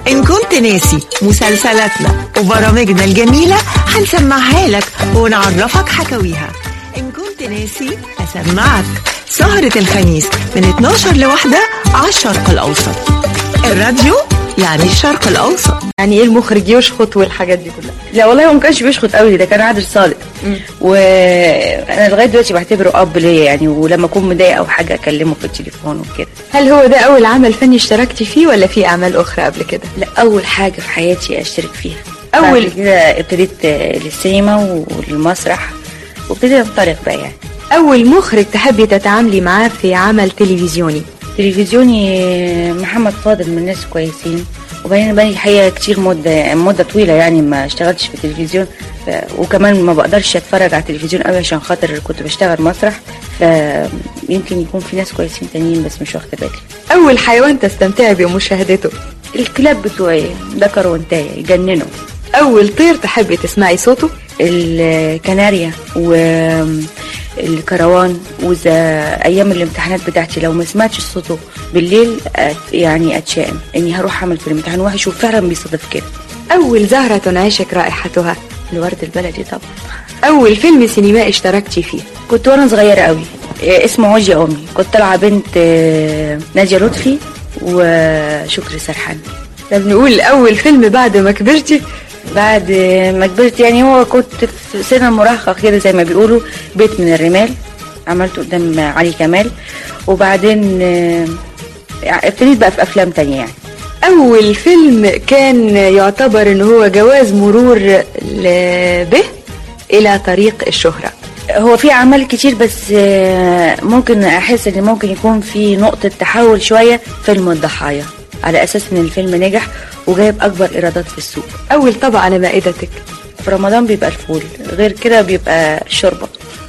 إن كنت ناسي مسلسلاتنا وبرامجنا الجميلة هنسمعها لك ونعرفك حكاويها إن كنت ناسي أسمعك سهرة الخميس من 12 لواحدة على الشرق الأوسط الراديو يعني الشرق الأوسط يعني ايه المخرج يشخط والحاجات دي كلها لا والله هو ما كانش بيشخط قوي ده كان عادل صادق وانا لغايه دلوقتي بعتبره اب ليا يعني ولما اكون مضايقه او حاجه اكلمه في التليفون وكده هل هو ده اول عمل فني اشتركتي فيه ولا في اعمال اخرى قبل كده لا اول حاجه في حياتي اشترك فيها أول- بعد كده ابتديت آه، للسينما والمسرح وابتديت انطلق بقى يعني اول مخرج تحبي تتعاملي معاه في عمل تلفزيوني تلفزيوني آه، محمد فاضل من الناس كويسين وبعدين بقى الحقيقه كتير مده مده طويله يعني ما اشتغلتش في التلفزيون ف... وكمان ما بقدرش اتفرج على التلفزيون قوي عشان خاطر كنت بشتغل مسرح فيمكن يكون في ناس كويسين تانيين بس مش واخده بالي اول حيوان تستمتعي بمشاهدته الكلاب بتوعي ذكر وانتايه يجننوا اول طير تحبي تسمعي صوته الكناريا والكروان وإذا أيام الامتحانات بتاعتي لو ما سمعتش صوته بالليل أت- يعني أتشائم إني هروح أعمل في الامتحان وحش وفعلا بيصادف كده اول زهرة تنعشك رائحتها الورد البلدي طبعا اول فيلم سينمائي اشتركتي فيه كنت وأنا صغيرة قوي إيه، اسمه وجه أمي كنت طالعة بنت آه، نادية لطفي وشكري سرحان طب نقول اول فيلم بعد ما كبرتي بعد ما كبرت يعني هو كنت في سن المراهقة كده زي ما بيقولوا بيت من الرمال عملته قدام علي كمال وبعدين آه، ابتديت بقى في أفلام تانية يعني اول فيلم كان يعتبر ان هو جواز مرور ل- به الى طريق الشهرة هو في أعمال كتير بس آه، ممكن أحس إن ممكن يكون في نقطة تحول شوية فيلم الضحايا على أساس إن الفيلم نجح وجايب أكبر إيرادات في السوق اول طبق على مائدتك في رمضان بيبقى الفول غير كده بيبقى شوربة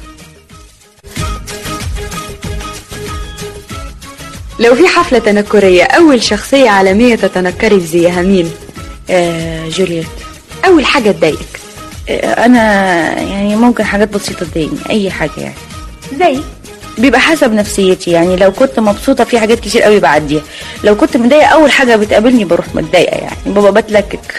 لو في حفلة تنكرية اول شخصية عالمية تتنكري زيها مين آه، جولييت اول حاجة تضايقك انا يعني ممكن حاجات بسيطه تضايقني اي حاجه يعني زي بيبقى حسب نفسيتي يعني لو كنت مبسوطه في حاجات كتير قوي بعديها لو كنت متضايقه اول حاجه بتقابلني بروح متضايقه يعني بابا بتلكك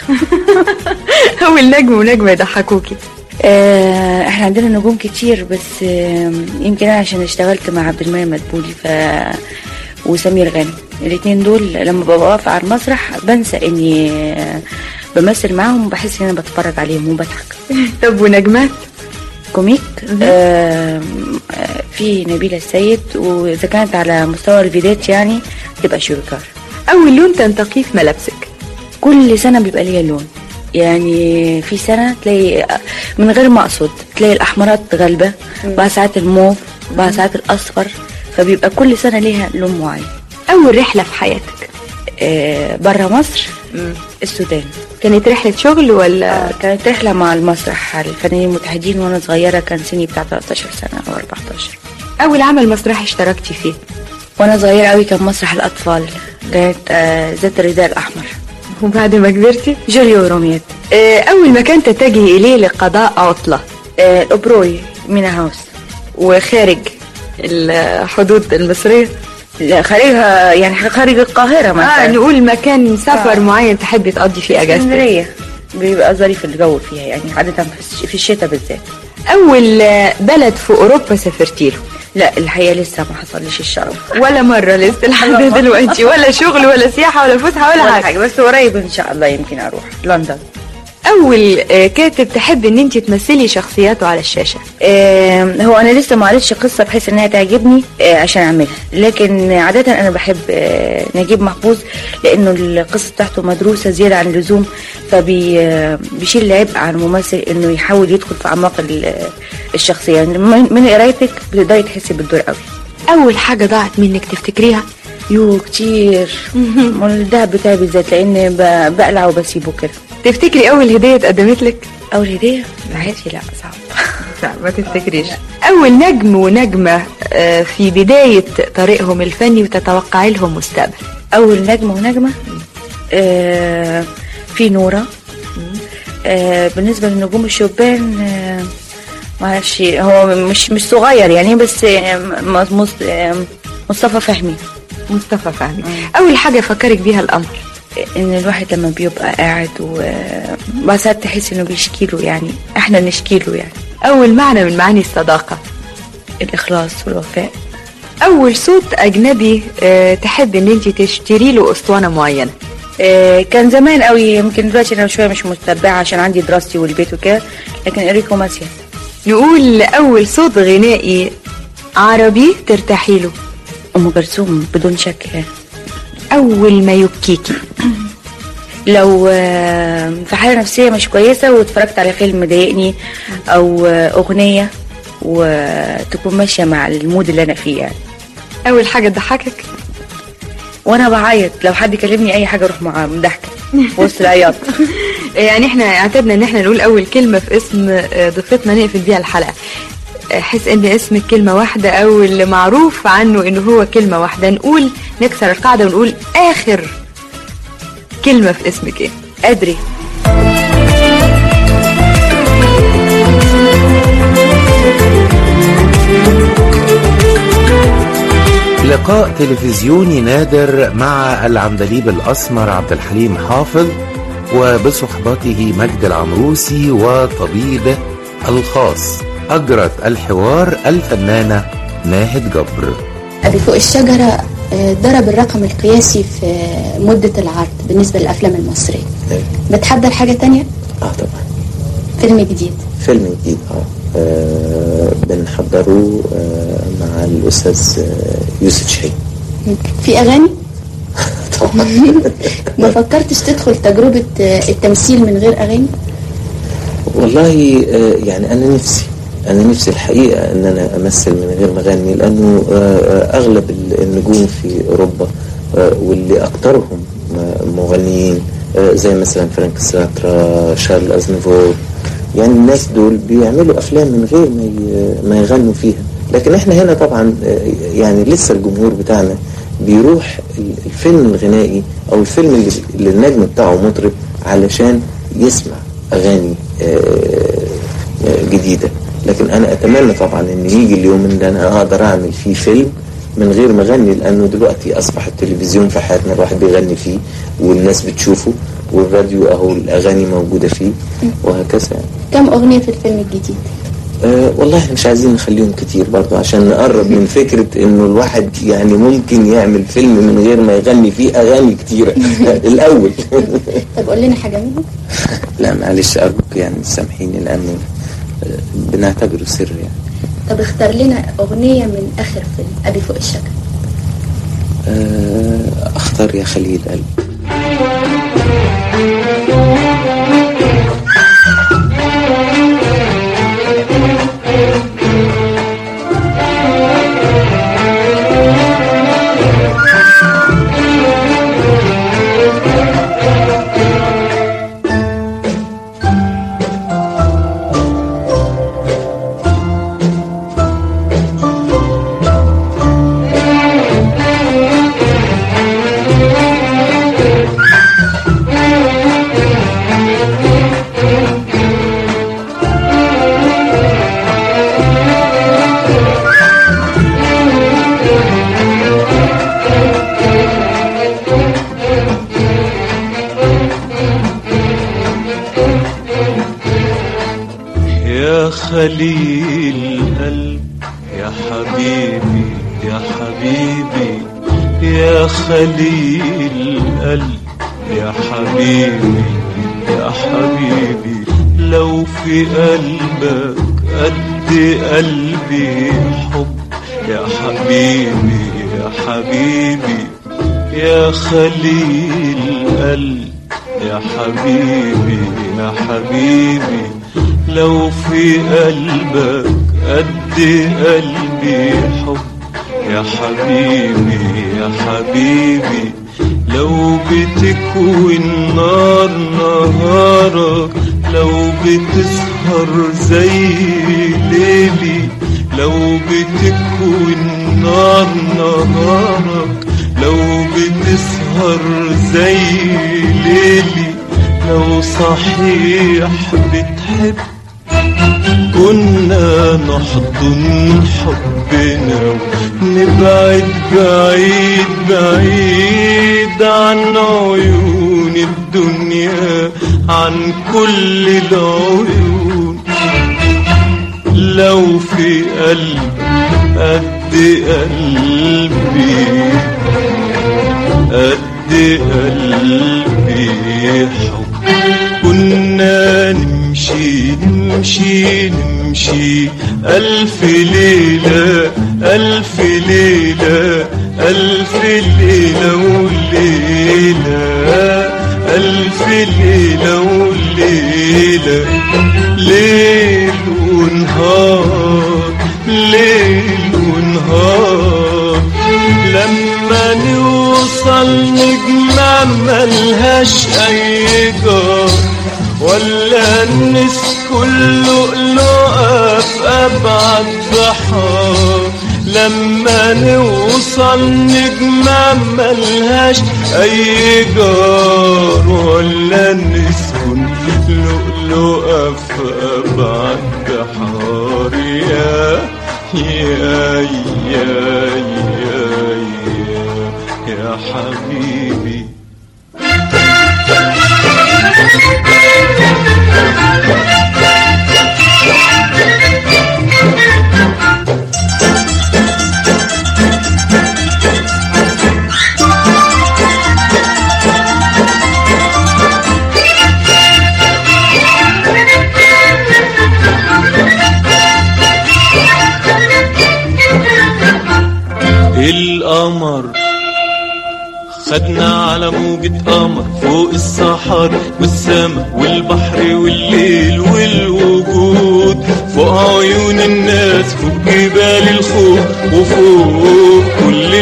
اول نجم ونجمة يضحكوكي آه، احنا عندنا نجوم كتير بس آه، يمكن انا عشان اشتغلت مع عبد المنعم مدبولي ف وسمير غانم الاثنين دول لما ببقى واقفه على المسرح بنسى اني آه، بمثل معاهم وبحس ان انا بتفرج عليهم وبضحك طب ونجمات كوميك آه في نبيلة السيد وإذا كانت على مستوى الفيديوهات يعني تبقى شويكار اول لون تنتقيه في ملابسك كل سنة بيبقى ليا لون يعني في سنة تلاقي من غير ما أقصد تلاقي الأحمرات غالبة بعد ساعات الموف بعد ساعات الأصفر فبيبقى كل سنة ليها لون معين اول رحلة في حياتك آه برا مصر السودان كانت رحلة شغل ولا كانت رحلة مع المسرح الفنانين المتحدين وأنا صغيرة كان سني بتاع 13 سنة أو 14 اول عمل مسرحي اشتركتي فيه وانا صغيرة قوي كان مسرح الاطفال كانت آه، ذات الرداء الاحمر وبعد ما كبرتي جوليو وروميات آه، اول مكان تتجهي اليه لقضاء عطلة آه، الاوبروي مينا هاوس وخارج الحدود المصرية لا، خارجها يعني خارج القاهرة اه مثلا نقول مكان سفر معين تحبي تقضي فيه اجازتك اسكندرية بيبقى ظريف الجو فيها يعني عادة في الش- في الشتاء بالذات اول آه، بلد في اوروبا سافرتي له لا الحقيقة لسه ما حصليش الشرف ولا مرة لسه لحد دلوقتي ولا شغل ولا سياحة ولا فسحة ولا ولا حاجة حاجة بس قريب ان شاء الله يمكن اروح لندن اول آه، كاتب تحب ان انت تمثلي شخصياته على الشاشة آه، هو انا لسه ما قريتش قصه بحيث انها تعجبني آه، عشان اعملها لكن عاده انا بحب آه، نجيب محفوظ لانه القصه بتاعته مدروسه زياده عن اللزوم فبيشيل العبء عن الممثل انه يحاول يدخل في اعماق ال- الشخصيه يعني من من قرايتك بتقدري تحسي بالدور قوي اول حاجة ضاعت منك تفتكريها يو كتير الدهب بتاعي بالذات لان ب- بقلع وبسيبه كده تفتكري اول هدية اتقدمت لك اول هديه في حياتي لا صعب لا ما تفتكريش اول نجم ونجمة آه، في بداية طريقهم الفني وتتوقعي لهم مستقبل اول نجمه ونجمه آه في نوره آه بالنسبه للنجوم الشبان آه معرفش هو مش مش صغير يعني بس آه، م- مص- آه، مصطفى فهمي مصطفى فهمي اول حاجة فكرك بيها القمر ان الواحد لما بيبقى قاعد وبعد ساعات تحس انه بيشكي له يعني احنا نشكي له يعني أول معنى من معاني الصداقة الاخلاص والوفاء أول صوت أجنبي آه، تحب إن أنت تشتري له أسطوانة معينة آه، كان زمان قوي يمكن دلوقتي انا شويه مش متبعه عشان عندي دراستي والبيت وكده لكن اريكو ماسيا نقول أول صوت غنائي عربي ترتاحي له ام كلثوم بدون شك يعني أول ما يبكيكي لو آه، في حاله نفسيه مش كويسه واتفرجت على فيلم مضايقني او آه، اغنيه وتكون ماشيه مع المود اللي انا فيه يعني أول حاجة تضحكك وانا بعيط لو حد كلمني اي حاجه اروح معاه ضحكه وسط العياط يعني احنا اعتدنا ان احنا نقول اول كلمة في اسم آه، ضيفتنا نقفل بيها الحلقة آه، حس ان اسمك كلمة واحدة او اللي معروف عنه انه هو كلمة واحدة نقول نكسر القاعدة ونقول اخر كلمة في اسمك ايه ادري لقاء تلفزيوني نادر مع العندليب الأسمر عبد الحليم حافظ وبصحبته مجد العمروسي وطبيبه الخاص أجرت الحوار الفنانة ناهد جبر أبي فوق الشجرة آه، ضرب الرقم القياسي في مدة العرض بالنسبة للأفلام المصرية بتحضر حاجة تانية؟ اه طبعا فيلم جديد فيلم جديد اه, آه بنحضره آه مع الاستاذ آه يوسف شاهين في أغاني؟ طبعا ما فكرتش تدخل تجربة آه، التمثيل من غير أغاني؟ والله آه يعني انا نفسي انا نفسي الحقيقه ان انا امثل من غير ما اغني لانه آه آه، اغلب ال- النجوم في اوروبا آه واللي اكثرهم مغنيين آه زي مثلا فرانك سيناترا شارل ازنفور يعني الناس دول بيعملوا افلام من غير ما ي- ما يغنوا فيها لكن احنا هنا طبعا آه، يعني لسه الجمهور بتاعنا بيروح ال- الفيلم الغنائي او الفيلم اللي, اللي النجم بتاعه مطرب علشان يسمع اغاني آه، آه، جديده لكن انا اتمنى طبعا ان يجي اليوم ان انا اقدر اعمل فيه فيلم من غير ما اغني لانه دلوقتي اصبح التلفزيون في حياتنا الواحد بيغني فيه والناس بتشوفه والراديو اهو الاغاني موجوده فيه وهكذا يعني. كم أغنية في الفيلم الجديد؟ أه والله احنا مش عايزين نخليهم كتير برضه عشان نقرب من فكرة انه الواحد يعني ممكن يعمل فيلم من غير ما يغني فيه اغاني كتيرة الاول طب قول لنا حاجة منهم لا معلش ارجوك يعني سامحيني لانه آه، بنعتبره سر يعني طب اختار لنا أغنية من آخر فيلم أبي فوق الشجرة آه، اختار يا خليل قلبي يا خليل قلب يا حبيبي يا حبيبي يا خليل قلب يا حبيبي يا حبيبي لو في قلبك قد قلبي حب يا حبيبي يا حبيبي يا خليل قلب يا حبيبي يا حبيبي لو في قلبك قد قلبي حب يا حبيبي يا حبيبي لو بتكوي النار نهارك لو بتسهر زي ليلي لو بتكوي النار نهارك لو بتسهر زي ليلي لو صحيح بتحب كنا نحضن حبنا ونبعد بعيد بعيد عن عيون الدنيا عن كل العيون لو في قلب قد قلبي قد قلبي حب كنا نمشي نمشي نمشي ألف ليلة ألف ليلة ألف ليلة وليلة ألف ليلة وليلة ليل ونهار ليل ونهار لما نوصل نجمة ملهاش أي جار ولا نسكن لؤلؤة في أبعد بحار لما نوصل نجمة ملهاش أي جار ولا نسكن لؤلؤة في أبعد بحار يا يا يا يا يا, يا حبيبي القمر خدنا على موجة قمر فوق الصحر والسما والبحر والليل والوجود فوق عيون الناس فوق جبال الخوف وفوق كل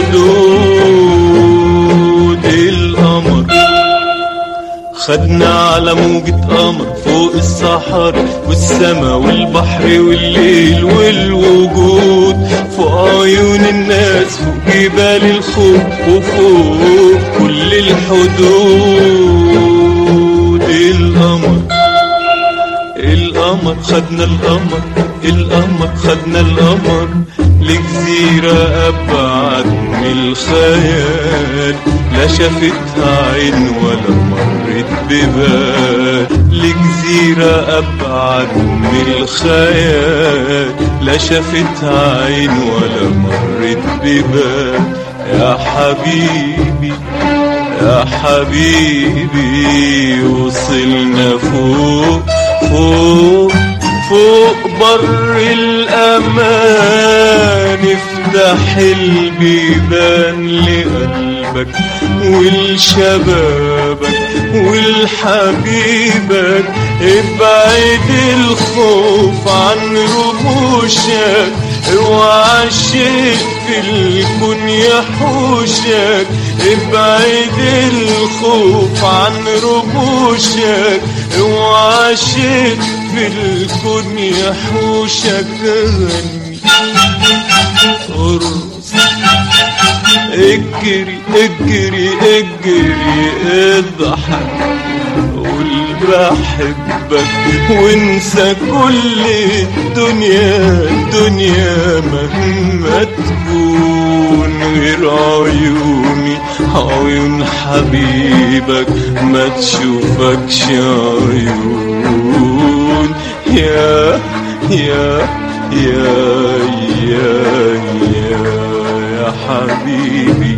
الحدود القمر خدنا على موجة قمر فوق الصحر والسما والبحر والليل والوجود فوق عيون الناس فوق جبال الخوف وفوق كل الحدود القمر القمر خدنا القمر القمر خدنا القمر لجزيرة أبعد من الخيال لا شافتها عين ولا مرت ببال لجزيرة أبعد من الخيال لا شافتها عين ولا مرت ببال يا حبيبي يا حبيبي وصلنا فوق فوق فوق بر الأمان افتح البيبان لقلبك ولشبابك ولحبيبك ابعد الخوف عن رموشك اوعى الشيء في الكون يحوشك ابعد الخوف عن رموشك اوعى شيء في الكون يحوشك غني ارقص اجري اجري اجري اضحك قول بحبك وانسى كل الدنيا الدنيا مهما تكون غير عيوني عيون حبيبك ما تشوفكش عيون يا يا يا يا يا يا حبيبي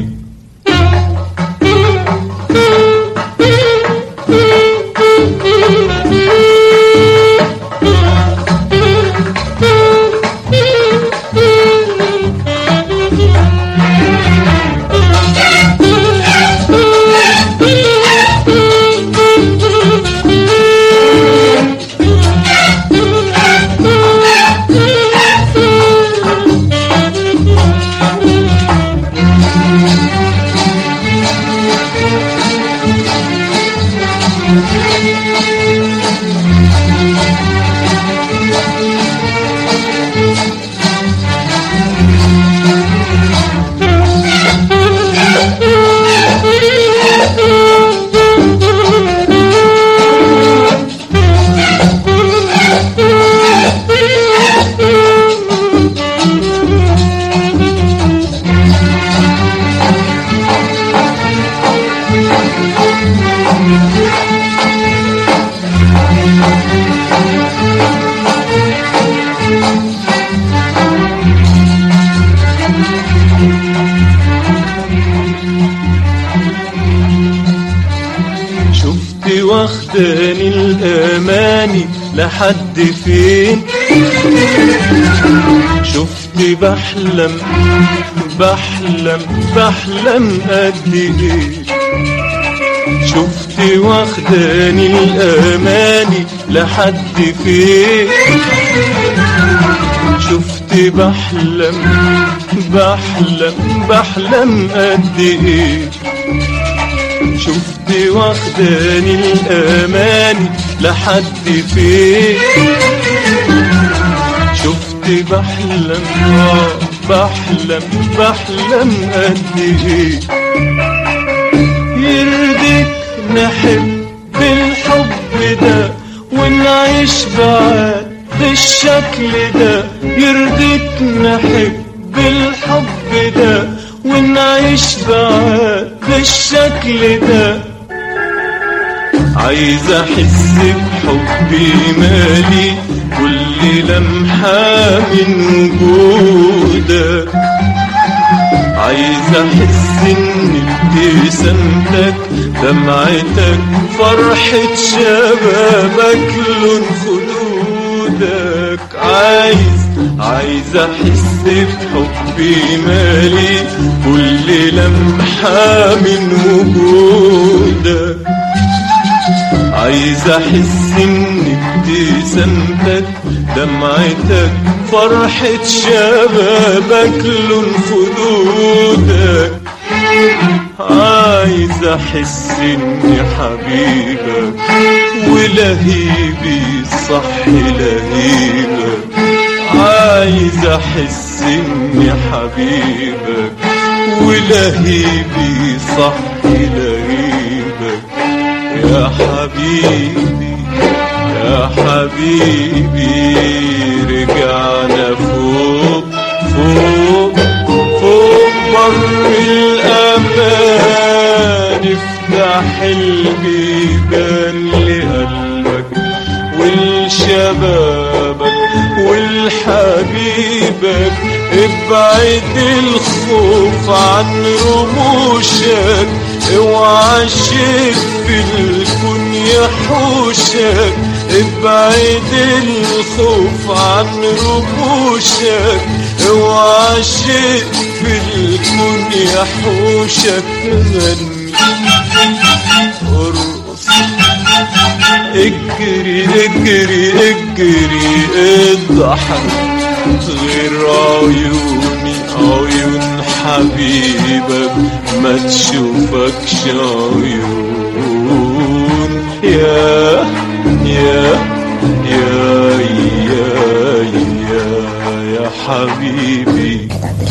شفت واخداني الاماني لحد فين شفت بحلم بحلم بحلم قد ايه شفت واخداني الاماني لحد فين شفت بحلم بحلم بحلم قد ايه شفت واخداني الاماني لحد فين شفت بحلم آه بحلم بحلم قد ايه يرضيك نحب بالحب ده ونعيش بعاد بالشكل ده يرضيك نحب بالحب ده ونعيش بعاد بالشكل ده عايز احس بحبي مالي كل لمحة من وجودك عايز احس ان ابتسامتك دمعتك فرحة شبابك لون خدودك عايز عايز احس بحبي مالي كل لمحة من وجودك عايز احس ان ابتسامتك دمعتك فرحة شبابك لون خدودك عايز احس اني حبيبك ولهيبي صح لهيبك عايز احس اني حبيبك ولهيبي صح لهيبك يا حبيبي يا حبيبي رجعنا فوق فوق فوق بر الأمان افتح البيبان لقلبك ولشبابك ولحبيبك ابعد الخوف عن رموشك اوعى الشيء في الكون يحوشك ابعد الخوف عن رموشك اوعى الشيء في الكون يحوشك غني ارقص اجري اجري اجري اضحك غير عيوني عيون حبيبك ما تشوفكش عيون يا يا يا يا يا يا حبيبي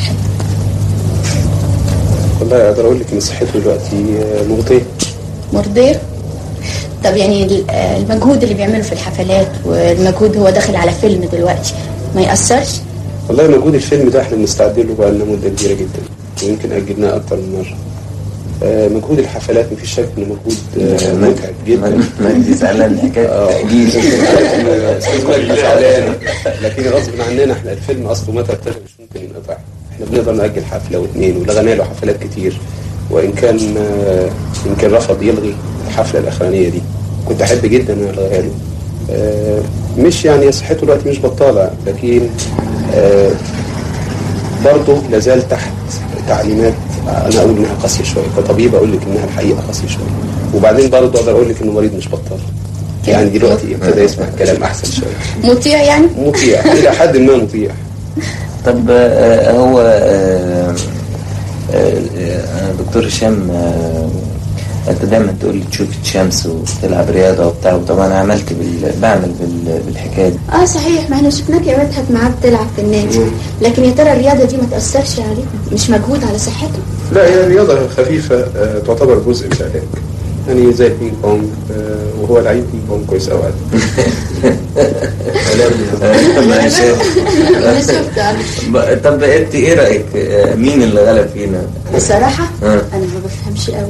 والله اقدر اقول لك ان صحته دلوقتي مرضيه مرضية طب يعني ال- آه، المجهود اللي بيعمله في الحفلات والمجهود هو داخل على فيلم دلوقتي ما يأثرش والله مجهود الفيلم ده احنا بنستعد له بقى لنا مده كبيره جدا ويمكن اجلناه اكتر من مره آه، مجهود الحفلات مفيش شك انه مجهود آه، متعب جدا مجدي زعلان حكايه التأجيل استاذ مجدي زعلان لكن غصب عننا احنا الفيلم اصله متى ابتدى مش ممكن ينقطع احنا بنقدر ناجل حفله واثنين ولغينا له حفلات كتير وان كان آه، يمكن رفض يلغي الحفله الاخرانيه دي كنت احب جدا ان أنا الغيها له آه، مش يعني صحته دلوقتي مش بطاله لكن آه، برضه لازال تحت تعليمات انا اقول انها قاسيه شويه كطبيب اقول لك انها الحقيقه قاسيه شويه وبعدين برضه اقدر اقول لك انه مريض مش بطال يعني دلوقتي ابتدى يسمع كلام احسن شويه مطيع يعني مطيع الى حد ما مطيع طب آه، هو آه، آه، آه، دكتور هشام آه، انت دايما تقول لي تشوف الشمس وتلعب رياضه وبتاع طب انا عملت بال... بعمل بال... بالحكايه دي اه صحيح ما احنا شفناك يا مدحت معاه بتلعب في النادي لكن يا ترى الرياضة دي ما تأثرش عليه مش مجهود على صحته لا هي رياضة خفيفة آه، تعتبر جزء من العلاج يعني زي البينج بونج آه، وهو لعيب بينج بونج كويس قوي ما شاء انا شفت أنا. ب- طب انت ايه رايك آه، مين اللي غلب فينا؟ بصراحة آه. أنا ما بفهمش قوي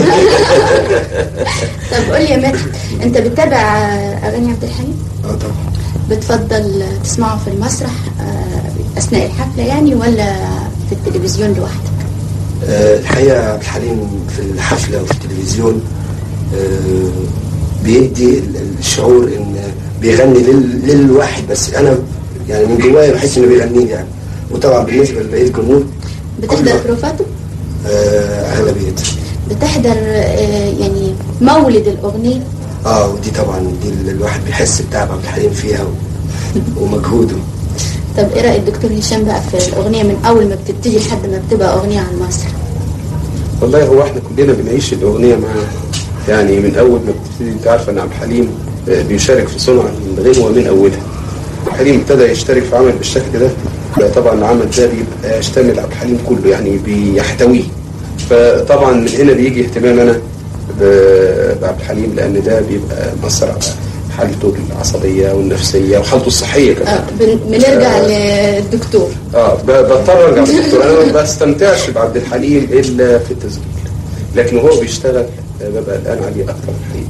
طب قول لي يا مدحت أنت بتتابع أغاني عبد الحليم؟ اه طبعا بتفضل تسمعه في المسرح آه، أثناء الحفلة يعني ولا في التلفزيون لوحدك؟ آه، الحقيقة عبد الحليم في الحفلة وفي التلفزيون آه، بيدي ال- الشعور ان بيغني لل- للواحد بس انا يعني من جوايا بحس انه بيغني لي يعني وطبعا بالنسبة لبقية الجمهور بتحضر كل- بروفاته؟ آه، اغلبيتها بتحضر آه، يعني مولد الأغنية؟ اه ودي طبعا دي ال- الواحد بيحس بتعب عبد الحليم فيها و- ومجهوده طب إيه رأي الدكتور هشام بقى في الأغنية من أول ما بتبتدي لحد ما بتبقى أغنية على المسرح؟ والله هو احنا كلنا بنعيش الاغنيه معاه يعني من اول ما بتبتدي انت عارفه ان عبد الحليم آه، بيشارك في صنع الغنوه من اولها عبد الحليم ابتدى يشترك في عمل بالشكل ده فطبعا العمل ده بيبقى يشتمل عبد الحليم كله يعني بيحتويه فطبعا من هنا بيجي اهتمام انا ب- بعبد الحليم لان ده بيبقى مأثر على حالته العصبيه والنفسيه وحالته الصحيه كمان آه بن- بنرجع للدكتور اه ب- بضطر ارجع للدكتور انا ما بستمتعش بعبد الحليم الا في التسجيل لكن وهو بيشتغل آه، ببقى قلقان عليه اكتر الحقيقه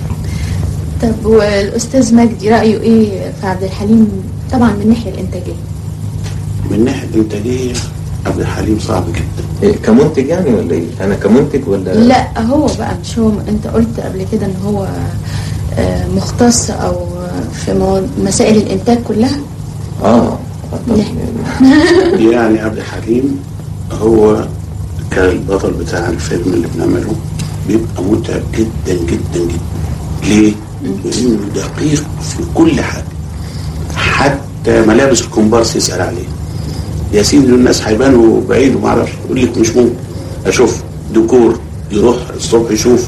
طب والأستاذ مجدي رأيه إيه في عبد الحليم طبعا من الناحية الإنتاجية؟ من ناحيه الانتاجيه عبد الحليم صعب جدا إيه، كمنتج يعني ولا ايه؟ انا كمنتج ولا لا هو بقى مش هو انت قلت قبل كده ان هو آه، مختص او في مو- مسائل الانتاج كلها اه طب يعني عبد الحليم هو كالبطل بتاع الفيلم اللي بنعمله بيبقى متعب جدا جدا جدا ليه؟ لأنه دقيق في كل حاجة حتى ملابس الكومبارس يسأل عليه يا سيدي دول الناس هيبانوا بعيد وما اعرفش يقول لك مش ممكن اشوف ديكور يروح الصبح يشوف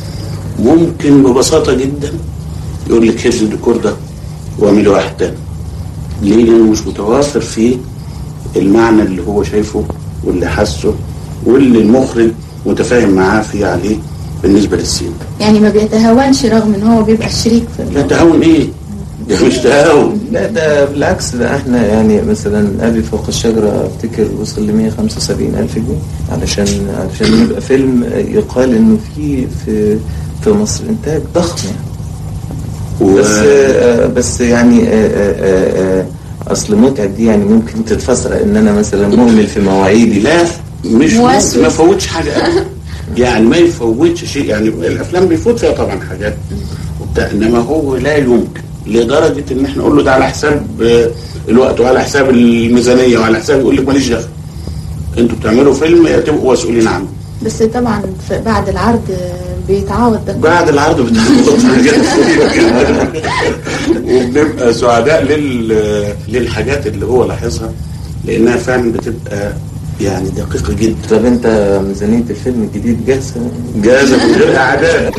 ممكن ببساطة جدا يقول لك هز الديكور ده واعمل واحد تاني ليه؟ لأنه مش متوافر فيه المعنى اللي هو شايفه واللي حاسه واللي المخرج متفاهم معاه فيه عليه بالنسبة للسين يعني ما بيتهاونش رغم ان هو بيبقى شريك في لا تهاون ايه؟ ده مش تهاون لا ده بالعكس ده احنا يعني مثلا ابي فوق الشجره افتكر وصل ل 175 الف جنيه علشان علشان يبقى فيلم يقال انه في في في مصر انتاج ضخم يعني و- بس آه، بس يعني آه، آه، آه، اصل متعب دي يعني ممكن تتفسر ان انا مثلا مهمل في مواعيدي لا مش موسوس. ممكن ما يفوتش حاجة أبدا. يعني ما يفوتش شيء يعني الافلام بيفوت فيها طبعا حاجات وبتاع انما هو لا يمكن لدرجة ان احنا نقول له ده على حساب آه، الوقت وعلى حساب الميزانية وعلى حساب يقول لك ماليش دخل انتوا بتعملوا فيلم تبقوا مسؤولين عنه بس طبعا في بعد العرض آه، بيتعوض ده بعد العرض بتاخد حاجات كتيرة جدا وبنبقى سعداء لل... للحاجات اللي هو لاحظها لانها فعلا بتبقى يعني دقيقة جدا طب انت ميزانيه الفيلم الجديد جاهزه جاهزة من غير اعداد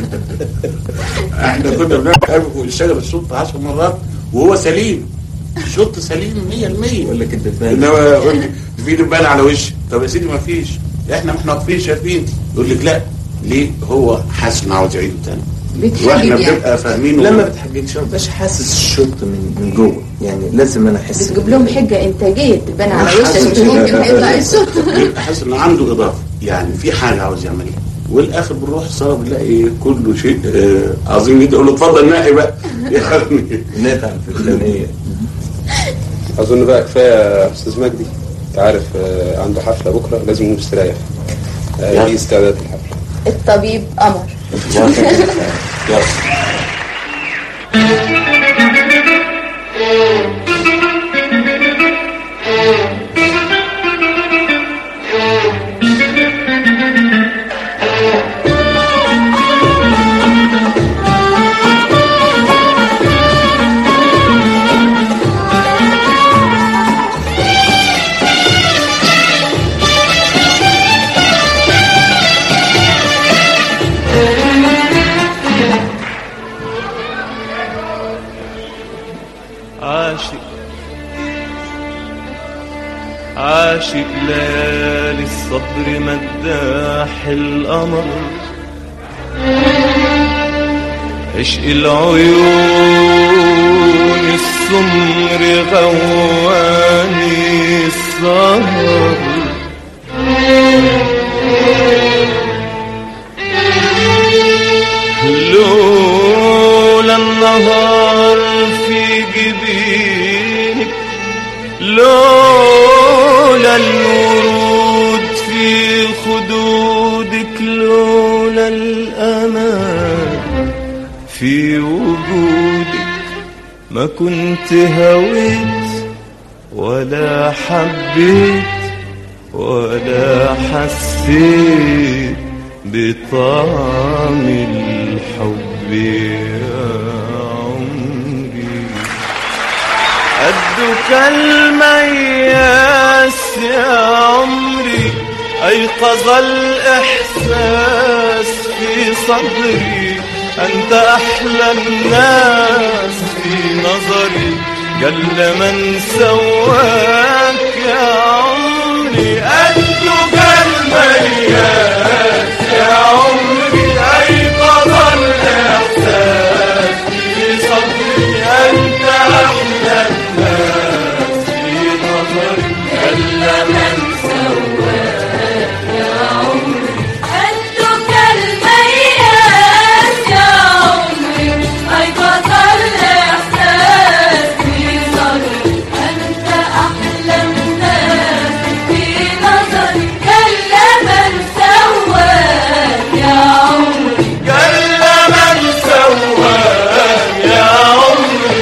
احنا كنا بنعمل فوق الشجرة الشوط 10 مرات وهو سليم الشوط سليم 100% يقول لك الدبان انما يقول لي في دبان على وشي طب يا سيدي ما فيش احنا ما احنا واقفين شايفين يقول لك لا ليه هو حاسس انه عاوز يعيده تاني بيتحجج واحنا يعني بنبقى فاهمين لما بتحججش ما بقاش حاسس الشوط من من جوه يعني لازم انا احس بتجيب لهم حجة انتاجية تبان على حاسس وشك كده. ممكن هيطلع الصوت بيبقى حاسس انه عنده اضافه يعني في حاجه عاوز يعملها والاخر بنروح الصلاه بنلاقي كله شيء آه، عظيم جدا يقول له اتفضل نقي بقى يعني نتعب في الفلانيه اظن بقى كفايه يا استاذ مجدي انت عارف آه، عنده حفله بكره لازم يقوم مستريح آه، دي استعداد الحفله الطبيب قمر يلا عاشق عاشق ليالي الصبر مداح القمر عشق العيون السمر غواني السهر لولا النهار في جبينك لولا الورود في خدودك لولا الأمان في وجودك ما كنت هويت ولا حبيت ولا حسيت بطعم الحب يا عمري قدك المياس يا عمري أيقظ الإحساس في صدري أنت أحلى الناس في نظري جل من سواك يا عمري قدك المياس يا عمري أيقظ الإحساس في صدري أنت أحلى الناس في نظري جل من سواك يا عمري قدك المياس يا عمري أيقظ الإحساس في صدري أنت أحلى الناس في نظري كل من سواك يا عمري جل من سواك يا عمري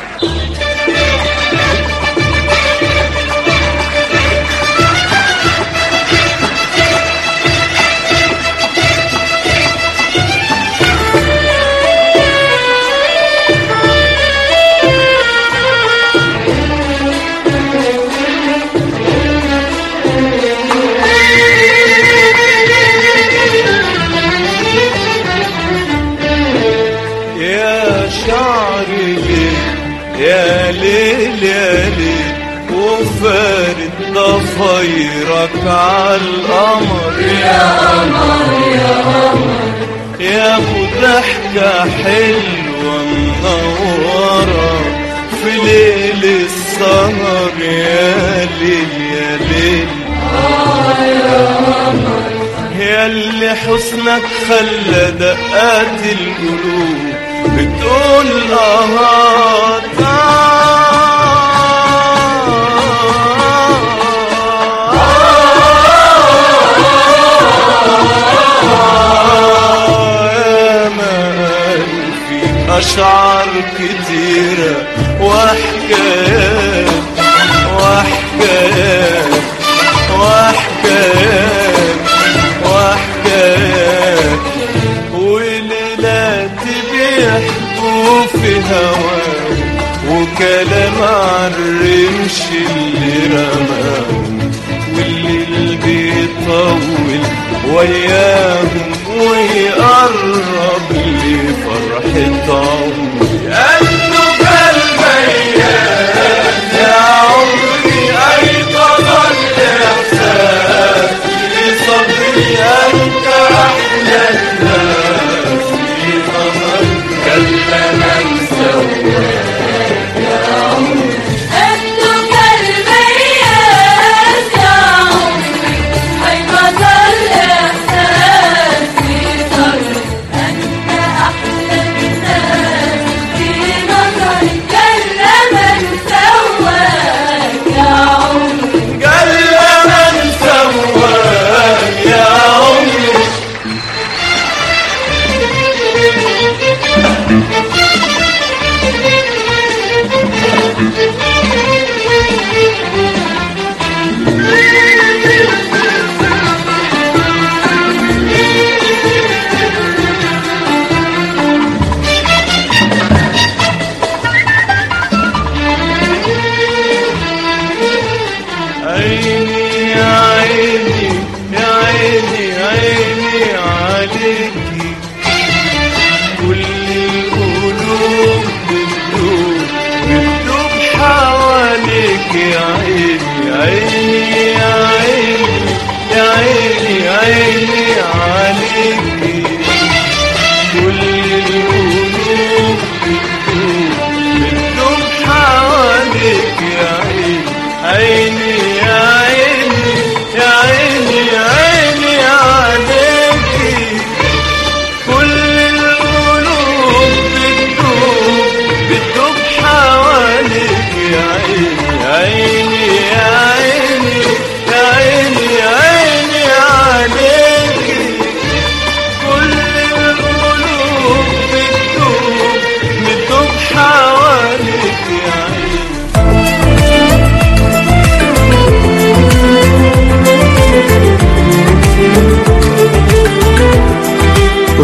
يا شعري ليل يا ليل يا ليل وفارد ضفايرك عالقمر يا قمر يا قمر يا ابو ضحكة حلوة منورة في ليل السهر يا ليل يا ليل يا اللي حسنك خلى دقات القلوب بتقول اه يا ما قالوا فيك أشعار كتيرة وحكايات وحكايات وحكايات وحكايات وليلات بيحكوا في هواك وكلام عالرمش اللي رماهم والليل بيطول وياهم ويقرب لفرحة عمري قلبك الميات يا عمري أيقظ الإحساس في صدري أنت أحلى الناس في نظري كلا من سواك يا عمري قدك المياس يا عمري أيقظ الإحساس في صدري أنت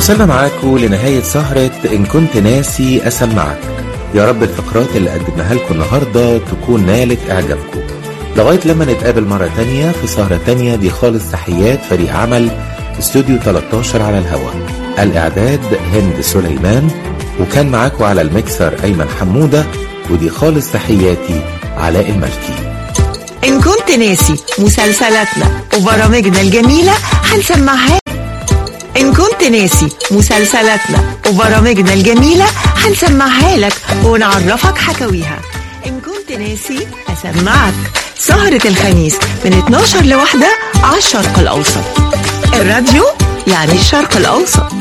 وصلنا معاكم لنهاية سهرة إن كنت ناسي أسمعك يا رب الفقرات اللي قدمناها لكم النهاردة تكون نالت إعجابكم لغاية لما نتقابل مرة تانية في سهرة تانية دي خالص تحيات فريق عمل استوديو 13 على الهواء الإعداد هند سليمان وكان معاكم على المكسر أيمن حمودة ودي خالص تحياتي علاء الملكي إن كنت ناسي مسلسلاتنا وبرامجنا الجميلة هنسمعها إن كنت ناسي مسلسلاتنا وبرامجنا الجميلة هنسمعها لك ونعرفك حكاويها إن كنت ناسي أسمعك سهرة الخميس من 12 لواحدة على الشرق الأوسط الراديو يعني الشرق الأوسط